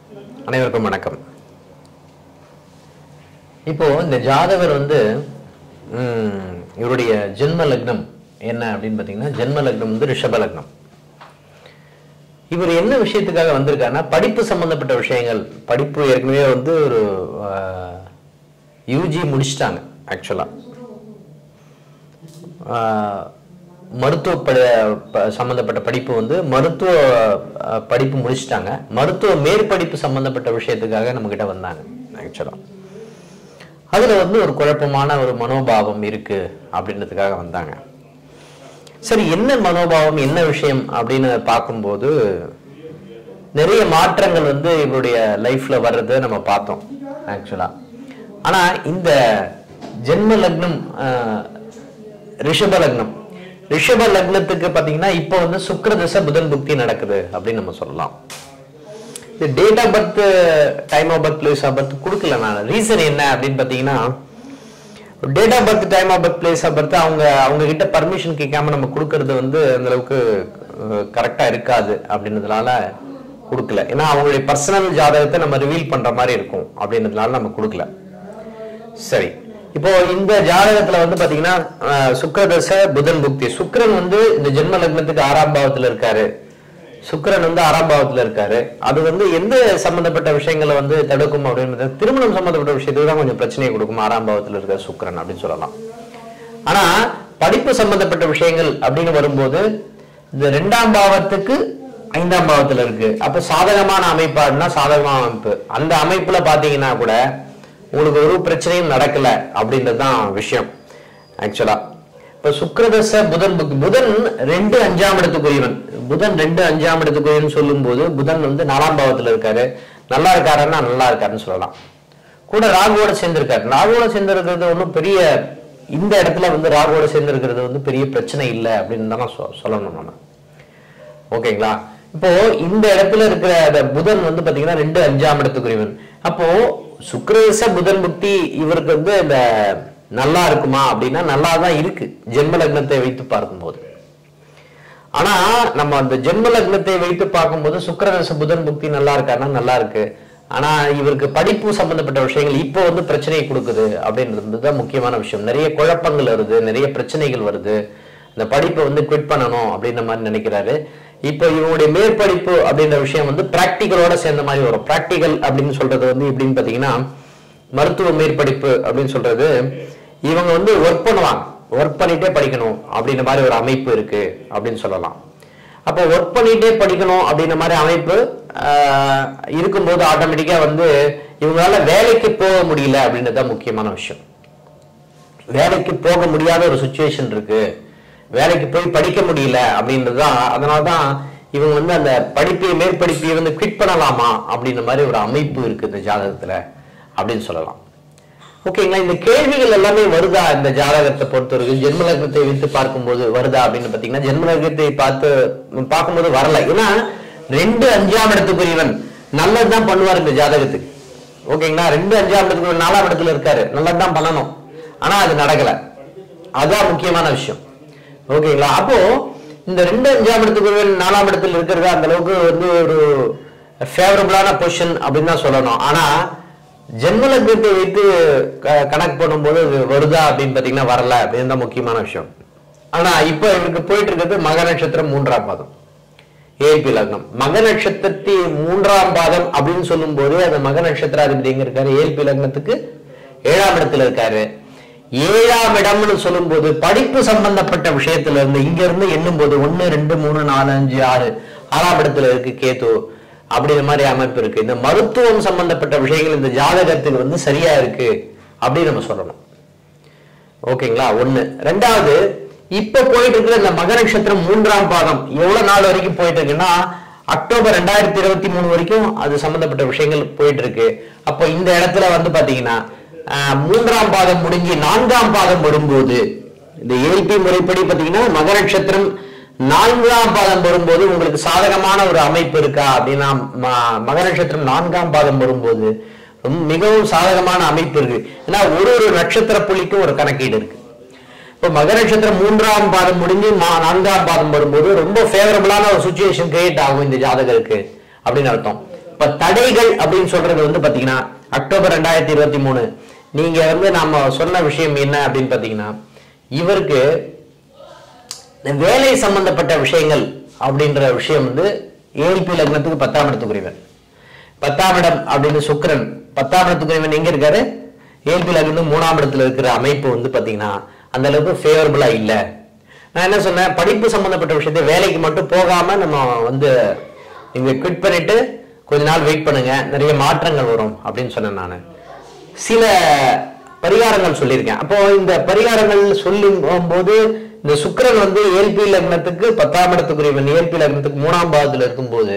அனைவருக்கும் வணக்கம் இப்போ இந்த ஜாதகர் வந்து ம், இவருடைய ஜென்ம லக்னம் என்ன அப்படின்னு பார்த்தீங்கன்னா ஜென்ம லக்னம் வந்து ரிஷப லக்னம் இவர் என்ன விஷயத்துக்காக வந்திருக்காருன்னா படிப்பு சம்பந்தப்பட்ட விஷயங்கள் படிப்பு ஏற்கனவே வந்து ஒரு யூஜி முடிச்சிட்டாங்க ஆக்சுவலா மருத்துவ ப ப- சம்பந்தப்பட்ட படிப்பு வந்து மருத்துவ அஹ், படிப்பு முடிச்சிட்டாங்க மருத்துவ மேற்படிப்பு சம்பந்தப்பட்ட விஷயத்துக்காக நம்ம கிட்ட வந்தாங்க ஆக்சுவலா அதுல வந்து ஒரு குழப்பமான ஒரு மனோபாவம் இருக்கு அப்படின்றதுக்காக வந்தாங்க சரி என்ன மனோபாவம் என்ன விஷயம் அப்படின்னு பார்க்கும்போது நிறைய மாற்றங்கள் வந்து இவருடைய லைஃப்ல வர்றதை நம்ம பார்த்தோம் ஆக்சுவலா ஆனா இந்த ஜென்ம லக்னம் ஆஹ், ரிஷப லக்னம் ரிஷப லக்னத்துக்கு பாத்தீங்கன்னா இப்போ வந்து சுக்கிர திசை புதன் புக்தி நடக்குது அப்படின்னு நம்ம சொல்லலாம் இந்த date of birth time of birth place of birth கொடுக்கல நான் ரீசன் என்ன அப்படின்னு பாத்தீங்கன்னா date of birth time of birth place of birth அவங்க அவங்க கிட்ட பர்மிஷன் கேட்காம நம்ம கொடுக்கறது வந்து அந்த அளவுக்கு கரெக்டா இருக்காது அப்படின்றதுனால கொடுக்கல ஏன்னா அவங்களுடைய பர்சனல் ஜாதகத்தை நம்ம ரிவீல் பண்ற மாதிரி இருக்கும் அப்படின்றதுனால நம்ம கொடுக்கல சரி இப்போ இந்த ஜாதகத்துல வந்து பாத்தீங்கன்னா அஹ், சுக்கிரதசை புதன் புக்தி சுக்கிரன் வந்து இந்த ஜென்ம லக்னத்துக்கு ஆறாம் பாவத்துல இருக்காரு சுக்கிரன் வந்து ஆறாம் பாவத்துல இருக்காரு அது வந்து எந்த சம்பந்தப்பட்ட விஷயங்களை வந்து தடுக்கும் அப்படின்னு திருமணம் சம்பந்தப்பட்ட விஷயத்துக்கு தான் கொஞ்சம் பிரச்சனையை கொடுக்கும் ஆறாம் பாவத்துல இருக்க சுக்கிரன் அப்படின்னு சொல்லலாம் ஆனா படிப்பு சம்பந்தப்பட்ட விஷயங்கள் அப்படின்னு வரும்போது இந்த ரெண்டாம் பாவத்துக்கு ஐந்தாம் பாவத்துல இருக்கு அப்ப சாதகமான அமைப்பாடுனா சாதகமான அமைப்பு அந்த அமைப்புல பாத்தீங்கன்னா கூட உங்களுக்கு ஒரு பிரச்சனையும் நடக்கல அப்படின்றது தான் விஷயம் ஆக்சுவலா இப்ப சுக்கிரதச புதன் புக் புதன் ரெண்டு அஞ்சாம் இடத்துக்குரியவன் புதன் ரெண்டு அஞ்சாம் இடத்துக்குரியவன் சொல்லும்போது புதன் வந்து நாலாம் பாவத்துல இருக்காரு நல்லா இருக்காருன்னா நல்லா இருக்காருன்னு சொல்லலாம் கூட ராகுவோட சேர்ந்திருக்காரு ராகுவோட சேர்ந்திருக்கிறது ஒன்றும் பெரிய இந்த இடத்துல வந்து ராகுவோட சேர்ந்திருக்கிறது வந்து பெரிய பிரச்சனை இல்லை அப்படின்னு தான் சொ- சொல்லணும் நம்ம ஓகேங்களா இப்போ இந்த இடத்துல இருக்கிற அந்த புதன் வந்து பாத்தீங்கன்னா ரெண்டு அஞ்சாம் இடத்துக்குரியவன் அப்போ சுக்கிரதச புதன் புக்தி இவருக்கு வந்து இந்த நல்லா இருக்குமா அப்படின்னா நல்லா தான் இருக்கு ஜென்ம லக்னத்தை வைத்து பார்க்கும்போது ஆனா நம்ம அந்த ஜென்ம லக்னத்தை வைத்து பார்க்கும்போது சுக்கிரதச புதன் புக்தி நல்லா இருக்காருன்னா நல்லா இருக்கு ஆனா இவருக்கு படிப்பு சம்பந்தப்பட்ட விஷயங்கள் இப்போ வந்து பிரச்சனையை கொடுக்குது அப்படின்றது தான் முக்கியமான விஷயம் நிறைய குழப்பங்கள் வருது நிறைய பிரச்சனைகள் வருது இந்த படிப்பை வந்து குவிட் பண்ணணும் அப்படின்ற மாதிரி நினைக்கிறாரு இப்போ இவங்களுடைய மேற்படிப்பு அப்படின்ற விஷயம் வந்து பிராக்டிக்கலோட சேர்ந்த மாதிரி வரும் பிராக்டிக்கல் அப்படின்னு சொல்றது வந்து எப்படின்னு பாத்தீங்கன்னா மருத்துவ மேற்படிப்பு அப்படின்னு சொல்றது இவங்க வந்து ஒர்க் பண்ணுவாங்க ஒர்க் பண்ணிட்டே படிக்கணும் அப்படின்ற மாதிரி ஒரு அமைப்பு இருக்கு அப்படின்னு சொல்லலாம் அப்போ ஒர்க் பண்ணிட்டே படிக்கணும் அப்படின்ற மாதிரி அமைப்பு ஆஹ், இருக்கும்போது ஆட்டோமேட்டிக்கா வந்து இவங்களால வேலைக்கு போக முடியல அப்படின்றது தான் முக்கியமான விஷயம் வேலைக்கு போக முடியாத ஒரு சுச்சுவேஷன் இருக்கு வேலைக்கு போய் படிக்க முடியல அப்படின்றது தான் அதனால தான் இவங்க வந்து அந்த படிப்பை மேற்படிப்பை வந்து குவிட் பண்ணலாமா அப்படின்ற மாதிரி ஒரு அமைப்பு இருக்கு இந்த ஜாதகத்துல அப்படின்னு சொல்லலாம் ஓகேங்களா இந்த கேள்விகள் எல்லாமே வருதா இந்த ஜாதகத்தை பொறுத்தவரைக்கும் ஜென்ம லக்னத்தை வைத்து பார்க்கும்போது வருதா அப்படின்னு பாத்தீங்கன்னா ஜென்ம லக்னத்தை பார்த்து பார்க்கும்போது வரல ஏன்னா ரெண்டு அஞ்சாம் இடத்துக்குரியவன் நல்லதுதான் பண்ணுவார் இந்த ஜாதகத்துக்கு ஓகேங்களா ரெண்டு அஞ்சாம் இடத்துக்கு நாலாம் இடத்துல இருக்காரு நல்லதுதான் பண்ணணும் ஆனா அது நடக்கல அதான் முக்கியமான விஷயம் ஓகேங்களா அப்போ இந்த ரெண்டு அஞ்சாம் இடத்துக்குரியவன் நாலாம் இடத்துல இருக்கிறது அந்த அளவுக்கு வந்து ஒரு ஃபேவரபிளான பொசிஷன் அப்படின்னு தான் சொல்லணும் ஆனா ஜென்ம லக்னத்தை வைத்து க- கணக்கு பண்ணும்போது அது வருதா அப்படின்னு பாத்தீங்கன்னா வரல அப்படின்னு தான் முக்கியமான விஷயம் ஆனா இப்ப இவருக்கு போயிட்டு இருக்கிறது மக நட்சத்திரம் மூன்றாம் பாதம் ஏபி லக்னம் மக நட்சத்திரத்தி மூன்றாம் பாதம் அப்படின்னு சொல்லும்போது அந்த மக நட்சத்திராதிபதி எங்க இருக்காரு ஏல்பி லக்னத்துக்கு ஏழாம் இடத்துல இருக்காரு ஏழாம் இடம்னு சொல்லும்போது படிப்பு சம்பந்தப்பட்ட விஷயத்துல இருந்து இங்க இருந்து எண்ணும் போது ஒன்னு ரெண்டு மூணு நாலு அஞ்சு ஆறு ஆறாம் இடத்துல இருக்கு கேது அப்படிங்கிற மாதிரி அமைப்பு இருக்கு இந்த மருத்துவம் சம்பந்தப்பட்ட விஷயங்கள் இந்த ஜாதகத்துக்கு வந்து சரியா இருக்கு அப்படின்னு நம்ம சொல்லணும் ஓகேங்களா ஒண்ணு ரெண்டாவது இப்ப போயிட்டு இருக்கிற இந்த மக நட்சத்திரம் மூன்றாம் பாதம் எவ்வளவு நாள் வரைக்கும் போயிட்டு இருக்குன்னா அக்டோபர் ரெண்டாயிரத்தி இருபத்தி மூணு வரைக்கும் அது சம்பந்தப்பட்ட விஷயங்கள் போயிட்டு இருக்கு அப்போ இந்த இடத்துல வந்து பாத்தீங்கன்னா ஆஹ், மூன்றாம் பாதம் முடிஞ்சு நான்காம் பாதம் வரும்போது இந்த ஏல்பி முறைப்படி பாத்தீங்கன்னா மக நட்சத்திரம் நான்காம் பாதம் வரும்போது உங்களுக்கு சாதகமான ஒரு அமைப்பு இருக்கா அப்படின்னா ம- மக நட்சத்திரம் நான்காம் பாதம் வரும்போது ரொம்ப மிகவும் சாதகமான அமைப்பு இருக்கு ஏன்னா ஒரு ஒரு நட்சத்திர புள்ளிக்கும் ஒரு கணக்கீடு இருக்கு இப்போ மக நட்சத்திரம் மூன்றாம் பாதம் முடிஞ்சு மா- நான்காம் பாதம் வரும்போது ரொம்ப ஃபேவரபிளான ஒரு சுச்சுவேஷன் கிரியேட் ஆகும் இந்த ஜாதகருக்கு அப்படின்னு அர்த்தம் இப்ப தடைகள் அப்படின்னு சொல்றது வந்து பாத்தீங்கன்னா அக்டோபர் ரெண்டாயிரத்தி இருபத்தி மூணு நீங்க வந்து நாம சொன்ன விஷயம் என்ன அப்படின்னு பாத்தீங்கன்னா இவருக்கு இந்த வேலை சம்பந்தப்பட்ட விஷயங்கள் அப்படின்ற விஷயம் வந்து ஏழ்பி லக்னத்துக்கு பத்தாம் இடத்துக்குரியவன் பத்தாம் இடம் அப்படின்னு சுக்கிரன் பத்தாம் இடத்துக்குரியவன் எங்க இருக்காரு ஏழ்பி லக்னம் மூணாம் இடத்துல இருக்கிற அமைப்பு வந்து பாத்தீங்கன்னா அந்த அளவுக்கு ஃபேவரபிளா இல்ல நான் என்ன சொன்னேன் படிப்பு சம்பந்தப்பட்ட விஷயத்தை வேலைக்கு மட்டும் போகாம நம்ம வந்து இங்க குவிட் பண்ணிட்டு கொஞ்ச நாள் வெயிட் பண்ணுங்க நிறைய மாற்றங்கள் வரும் அப்படின்னு சொன்னேன் நான் சில பரிகாரங்கள் சொல்லியிருக்கேன் அப்போ இந்த பரிகாரங்கள் சொல்லும் போது இந்த சுக்கிரன் வந்து ஏல்பி லக்னத்துக்கு பத்தாம் இடத்துக்குரியவன் ஏல்பி லக்னத்துக்கு மூணாம் பாவத்துல இருக்கும்போது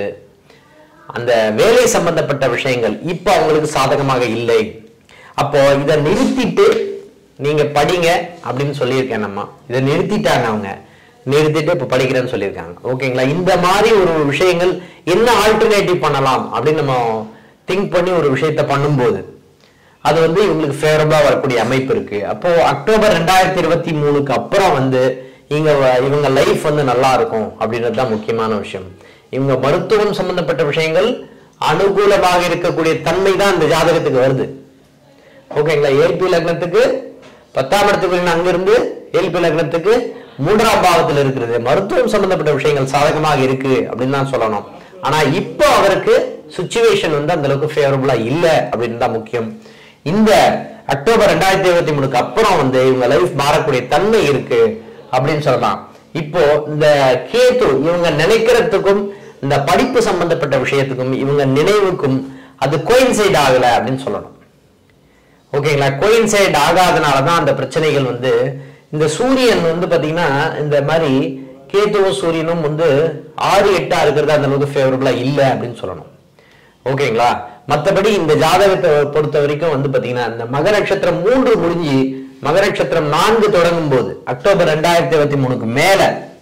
அந்த வேலை சம்பந்தப்பட்ட விஷயங்கள் இப்ப அவங்களுக்கு சாதகமாக இல்லை அப்போ இதை நிறுத்திட்டு நீங்க படிங்க அப்படின்னு சொல்லியிருக்கேன் நம்ம இதை நிறுத்திட்டாங்க அவங்க நிறுத்திட்டு இப்ப படிக்கிறேன்னு சொல்லியிருக்காங்க ஓகேங்களா இந்த மாதிரி ஒரு விஷயங்கள் என்ன ஆல்டர்னேட்டிவ் பண்ணலாம் அப்படின்னு நம்ம திங்க் பண்ணி ஒரு விஷயத்த பண்ணும்போது அது வந்து இவங்களுக்கு ஃபேவரபிளா வரக்கூடிய அமைப்பு இருக்கு அப்போ அக்டோபர் ரெண்டாயிரத்தி இருபத்தி மூணுக்கு அப்புறம் வந்து இங்க வ- இவங்க லைஃப் வந்து நல்லா இருக்கும் அப்படின்றது தான் முக்கியமான விஷயம் இவங்க மருத்துவம் சம்பந்தப்பட்ட விஷயங்கள் அனுகூலமாக இருக்கக்கூடிய தன்மை தான் இந்த ஜாதகத்துக்கு வருது ஓகேங்களா ஏல்பி லக்னத்துக்கு பத்தாம் இடத்துக்கு அங்கிருந்து ஏல்பி லக்னத்துக்கு மூன்றாம் பாவத்தில் இருக்கிறது மருத்துவம் சம்பந்தப்பட்ட விஷயங்கள் சாதகமாக இருக்கு அப்படின்னு தான் சொல்லணும் ஆனா இப்போ அவருக்கு சுச்சுவேஷன் வந்து அந்த அளவுக்கு ஃபேவரபிளா இல்ல அப்படின்னு தான் முக்கியம் இந்த அக்டோபர் ரெண்டாயிரத்தி இருபத்தி மூணுக்கு அப்புறம் வந்து இவங்க லைஃப் மாறக்கூடிய தன்மை இருக்கு அப்படின்னு சொல்லலாம் இப்போ இந்த கேத்து இவங்க நினைக்கிறதுக்கும் இந்த படிப்பு சம்பந்தப்பட்ட விஷயத்துக்கும் இவங்க நினைவுக்கும் அது கோயின்சைட் ஆகல அப்படின்னு சொல்லணும் ஓகேங்களா கோயின்சைட் ஆகாதனால தான் அந்த பிரச்சனைகள் வந்து இந்த சூரியன் வந்து பாத்தீங்கன்னா இந்த மாதிரி கேத்துவும் சூரியனும் வந்து ஆறு எட்டா இருக்கிறது அந்த அளவுக்கு ஃபேவரபிளா இல்லை அப்படின்னு சொல்லணும் ஓகேங்களா மத்தபடி இந்த ஜாதகத்தை பொறுத்த வரைக்கும் வந்து பாத்தீங்கன்னா இந்த மக நட்சத்திரம் மூன்று முடிஞ்சு மக நட்சத்திரம் நான்கு தொடங்கும் போது அக்டோபர் ரெண்டாயிரத்தி இருபத்தி மூணுக்கு மேல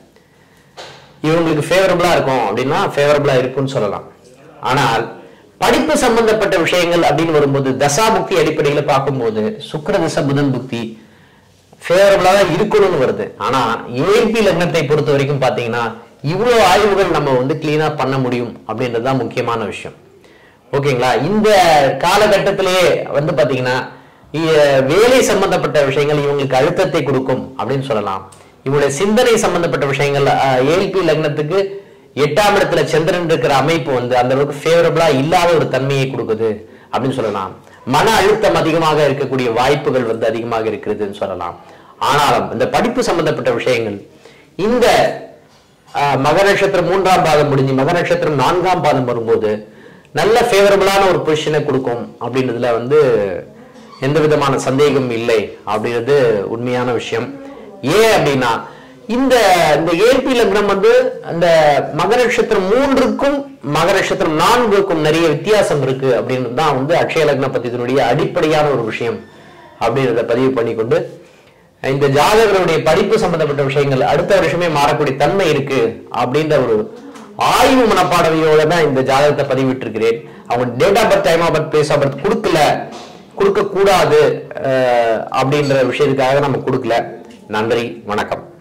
இவங்களுக்கு ஃபேவரபிளா இருக்கும் அப்படின்னா ஃபேவரபிளா இருக்கும்னு சொல்லலாம் ஆனால் படிப்பு சம்பந்தப்பட்ட விஷயங்கள் அப்படின்னு வரும்போது தசாபுக்தி அடிப்படையில பார்க்கும்போது சுக்கிர தசை புதன் புக்தி ஃபேவரபிளா தான் இருக்கணும்னு வருது ஆனா ஏபி லக்னத்தை பொறுத்த வரைக்கும் பாத்தீங்கன்னா இவ்வளவு ஆய்வுகள் நம்ம வந்து கிளீனா பண்ண முடியும் அப்படின்றது தான் முக்கியமான விஷயம் ஓகேங்களா இந்த காலகட்டத்திலேயே வந்து பாத்தீங்கன்னா இ- வேலை சம்பந்தப்பட்ட விஷயங்கள் இவங்களுக்கு அழுத்தத்தை கொடுக்கும் அப்படின்னு சொல்லலாம் இவங்களுடைய சிந்தனை சம்பந்தப்பட்ட விஷயங்கள் ஏல்பி லக்னத்துக்கு எட்டாம் இடத்துல சந்திரன் இருக்கிற அமைப்பு வந்து அந்த அளவுக்கு ஃபேவரபிளா இல்லாத ஒரு தன்மையை கொடுக்குது அப்படின்னு சொல்லலாம் மன அழுத்தம் அதிகமாக இருக்கக்கூடிய வாய்ப்புகள் வந்து அதிகமாக இருக்கிறதுன்னு சொல்லலாம் ஆனாலும் இந்த படிப்பு சம்பந்தப்பட்ட விஷயங்கள் இந்த ஆஹ், மக நட்சத்திரம் மூன்றாம் பாதம் முடிஞ்சு மக நட்சத்திரம் நான்காம் பாதம் வரும்போது நல்ல ஃபேவரபிளான ஒரு பொசிஷனை கொடுக்கும் அப்படின்றதுல வந்து எந்த விதமான சந்தேகம் இல்லை அப்படின்றது உண்மையான விஷயம் ஏன் அப்படின்னா இந்த இந்த ஏபி லக்னம் வந்து அந்த மக நட்சத்திரம் மூன்றுக்கும் மக நட்சத்திரம் நான்குக்கும் நிறைய வித்தியாசம் இருக்கு அப்படின்றது தான் வந்து அக்ஷய லக்ன பத்தினுடைய அடிப்படையான ஒரு விஷயம் அப்படின்றத பதிவு பண்ணிக்கொண்டு இந்த ஜாதகருடைய படிப்பு சம்பந்தப்பட்ட விஷயங்கள் அடுத்த வருஷமே மாறக்கூடிய தன்மை இருக்கு அப்படின்ற ஒரு ஆய்வு மனப்பாடவையோட தான் இந்த ஜாதகத்தை பதிவிட்டிருக்கிறேன் அவங்க date of birth time of birth place of birth கொடுக்கல கொடுக்க கூடாது அஹ், அப்படின்ற விஷயத்துக்காக நம்ம கொடுக்கல நன்றி வணக்கம்